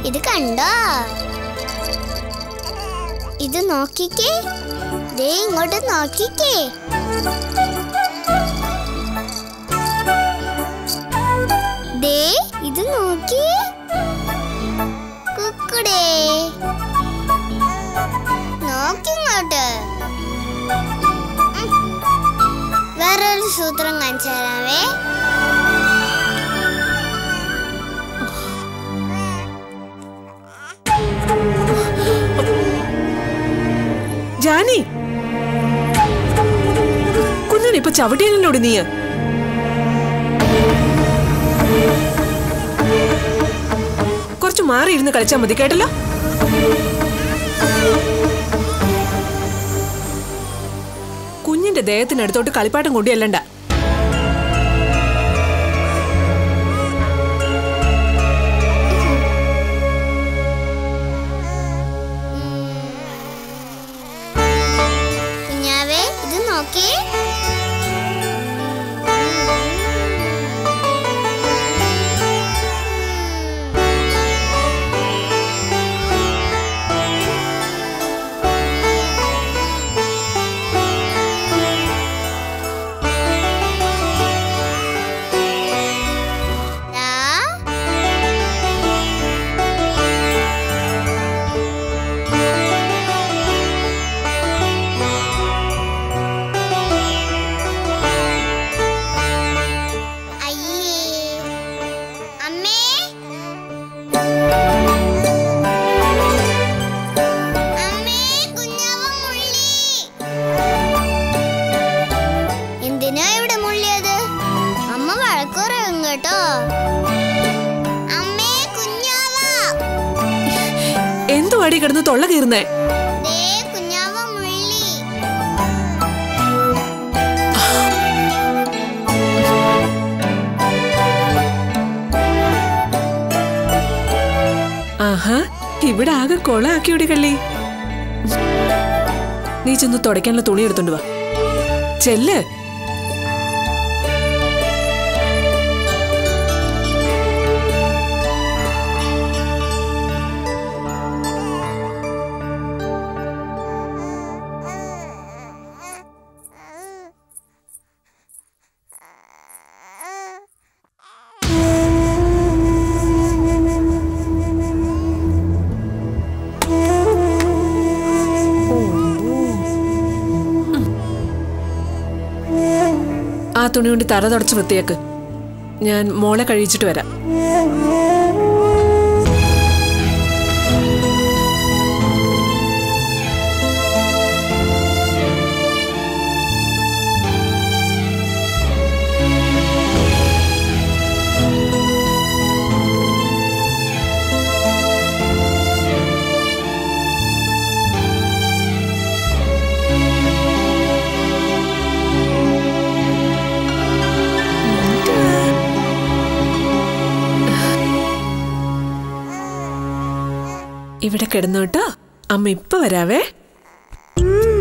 ഇത് കണ്ടോ ഇത് നോക്കിക്കേ ദേ ഇങ്ങോട്ട് നോക്കിക്കേ ദേ ഇത് നോക്കി കുക്കുടേ നോക്കിങ്ങോട്ട് ഉം. വേറൊരു സൂത്രം കാണിച്ചു തരാവേ ജാനി കുഞ്ഞിനെ ഇപ്പൊ ചവിട്ടിയതിനോട് നീ കുറച്ച് മാറി ഇരുന്ന് കളിച്ചാൽ മതി കേട്ടല്ലോ കുഞ്ഞിന്റെ ദേഹത്തിനടുത്തോട്ട് കളിപ്പാട്ടം കൊണ്ടുചെല്ലണ്ട കുഞ്ഞാവേ ഇത് നോക്കി ദാ. അയ്യേ അമ്മേ അമ്മേ കുഞ്ഞാവ മുള്ളി എന്തിനാ ഇവിടെ മുള്ളിയത് അമ്മ വഴക്കുറയും കേട്ടോ അമ്മേ കുഞ്ഞാവ എന്തു അടി കിടന്ന് തൊള്ള കീറുന്നേ ദേ കുഞ്ഞാവ മുള്ളി ആഹാ ഇവിടെ ആകെ കൊളാക്കിയോടി കള്ളി നീ ചെന്ന് തുടയ്ക്കാനുള്ള തുണി എടുത്തോണ്ട് വാ ചെല്ല് ആ തുണി കൊണ്ട് തറ തുടച്ച് വൃത്തിയാക്ക് ഞാൻ മോളെ കഴിച്ചിട്ട് വരാം ഇവിടെ കിടന്നു കേട്ടോ അമ്മ ഇപ്പൊ വരാവേ ഉം.